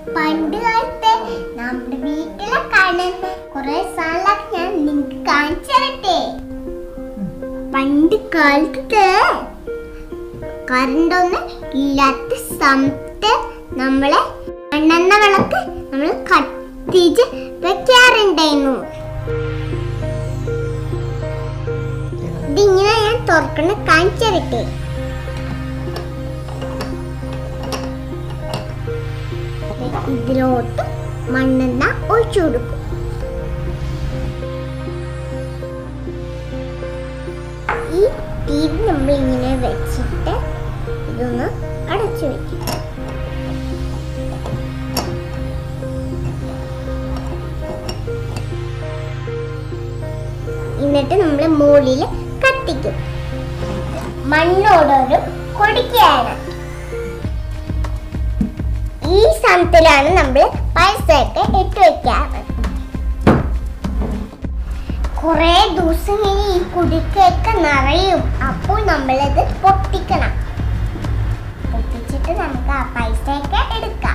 പണ്ട് കാലത്ത് നമ്മുടെ വീട്ടിലെ കാണുന്ന കുറെ സാധനങ്ങളൊക്കെ ഞാൻ നിങ്ങൾക്ക് കാണിച്ചു തരട്ടെ പണ്ട് കാലത്ത് കറണ്ടൊന്നും ഇല്ലാത്ത സമയത്ത് നമ്മളെ മണ്ണെണ്ണ വിളക്ക് നമ്മൾ കത്തിച്ച് വെക്കാറുണ്ടായിരുന്നു ഇതിങ്ങനെ ഞാൻ തുറക്കണ കാണിച്ചു തരട്ടെ ഇതിലോട്ട് മണ്ണെണ്ണ ഒഴിച്ചു കൊടുക്കും ഈ തീ നമ്മൾ ഇങ്ങനെ വെച്ചിട്ട് ഇതൊന്ന് അടച്ചു വെക്കും എന്നിട്ട് നമ്മൾ മുകളിൽ കത്തിക്കും മണ്ണോടൊരു കൊടുക്കുകയാണ് ഈ സ്ഥലത്തിലാണ് നമ്മൾ പൈസയൊക്കെ ഇട്ട് വെക്കാറ് കുറെ ദിവസം കഴിഞ്ഞ് ഈ കുടിക്കൊക്കെ നിറയും അപ്പോൾ നമ്മളിത് പൊട്ടിക്കണം പൊട്ടിച്ചിട്ട് നമുക്ക് ആ പൈസയൊക്കെ എടുക്കാം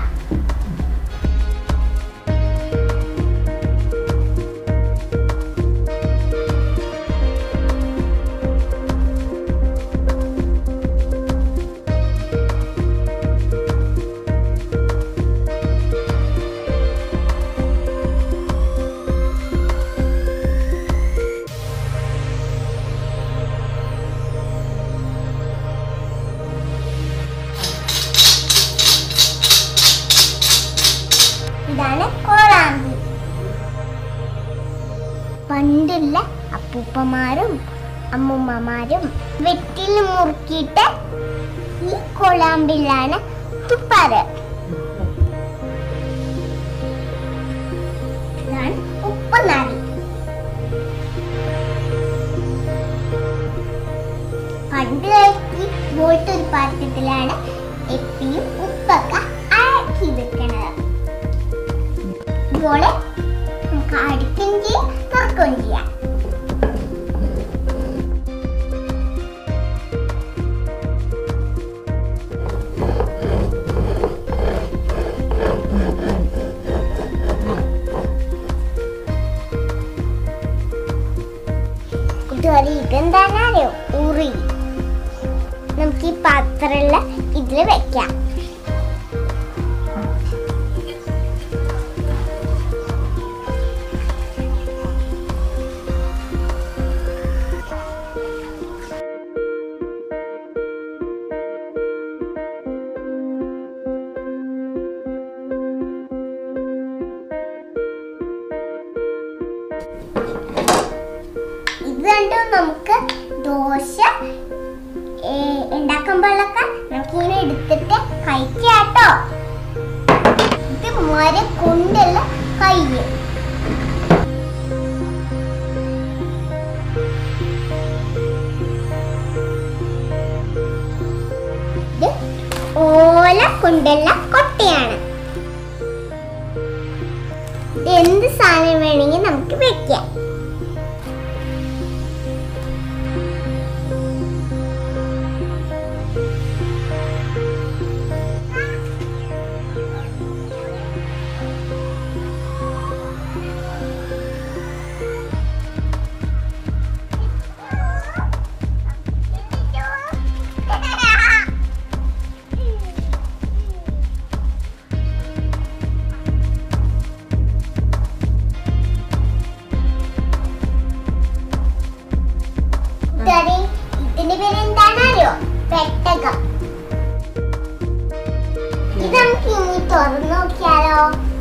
ഇതാണ് കോളാമ്പി പണ്ടുള്ള അപ്പൂപ്പന്മാരും അമ്മൂമ്മമാരും വെറ്റിൽ മുറുക്കിയിട്ട് ഈ കോളാമ്പിലാണ് തുപ്പാറ് ഇതാണ് ഉപ്പനാടി പണ്ട് കാലത്ത് വോട്ട് ഉൽപാദനത്തിലാണ് എപ്പോഴും ഉപ്പൊക്കെ ആക്കി വെക്കണത് ഇതുപോലെ നമുക്ക് അടിക്കുകയും ചെയ്യാം തുറക്കുകയും ചെയ്യാം കൂട്ടുകാരി ഇതെന്താണെന്നറിയോ ഉറി നമുക്ക് ഈ പാത്രമുള്ള ഇതിൽ വെക്കാം ഇത് കണ്ടു നമുക്ക് ദോശ ഏ, ഉണ്ടാക്കുമ്പോഴൊക്കെ നമുക്ക് ഇങ്ങനെ എടുത്തിട്ട് കഴിക്കാട്ടോ ഇത് മരം കൊണ്ടുള്ള കയ്യ് ഇത് ഓല കൊണ്ടുള്ള കൊട്ടയാണ് ഇത് എന്ത് സാധനം വേണമെങ്കിൽ നമുക്ക് വെക്കാം കൂട്ടുകാരെ, ഇതിന്റെ പേര് എന്താണറിയോ പെട്ടകം ഇത് നമുക്ക് ഇനി തുറന്നു നോക്കിയാലോ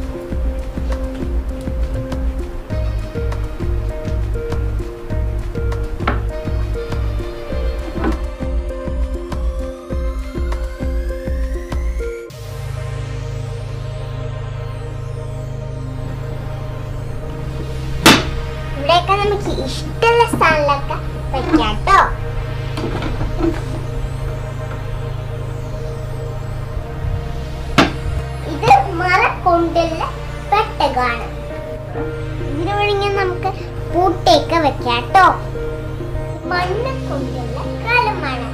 ഇവിടെയൊക്കെ നമുക്ക് ഇഷ്ടമുള്ള സ്ഥലത്തൊക്കെ വെക്കാം കേട്ടോ ഇത് മറ കൊണ്ടുള്ള പെട്ടകാണ് ഇതിന് വേണമെങ്കിൽ നമുക്ക് പൂട്ടയൊക്കെ വെക്കാം കേട്ടോ മണ്ണ് കൊണ്ടുള്ള കലമാണ്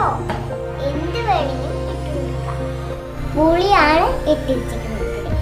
ഉപ്പോ എന്ത് വേണമെങ്കിലും ഇട്ട് കൊടുക്കാം പുളിയാണ് ഇട്ടിരിച്ചിരിക്കുന്നത്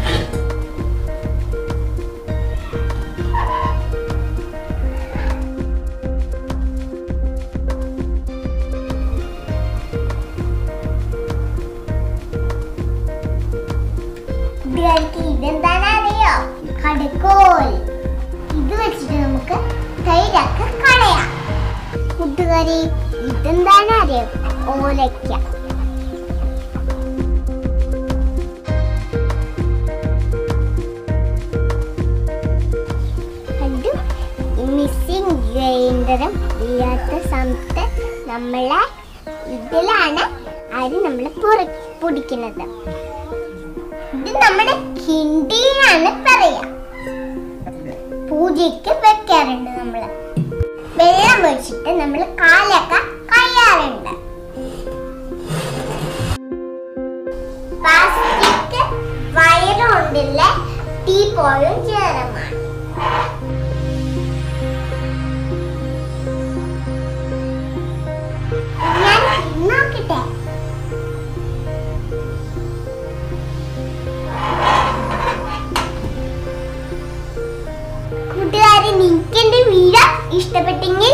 കൂട്ടുകാർക്ക് ഇതെന്താണ് അറിയോ കടുക്കോൽ ഇത് വെച്ചിട്ട് നമുക്ക് തൈരൊക്കെ കളയാം കൂട്ടുകാരി ഇതെന്താണ് അറിയോ ഓലയ്ക്ക അത് മിക്സിംഗ് ഗ്രൈൻഡറും ഇല്ലാത്ത സമയത്ത് നമ്മളെ ഇതിലാണ് അരി നമ്മൾ പൊടിക്കുന്നത് ഇത് നമ്മുടെ കിണ്ടിയാണ് പറയാ പൂജയ്ക്ക് വെക്കാറുണ്ട് നമ്മള് വെള്ളം ഒഴിച്ചിട്ട് നമ്മൾ കാലൊക്കെ കയ്യാറുണ്ട് പ്ലാസ്റ്റിക് വയറുകൊണ്ടില്ല ടീ പോയും ചേരമാണ് ഞാൻ നോക്കട്ടെ കൂട്ടുകാരെ നിങ്ങൾക്ക് എന്റെ വീഡിയോ ഇഷ്ടപ്പെട്ടെങ്കിൽ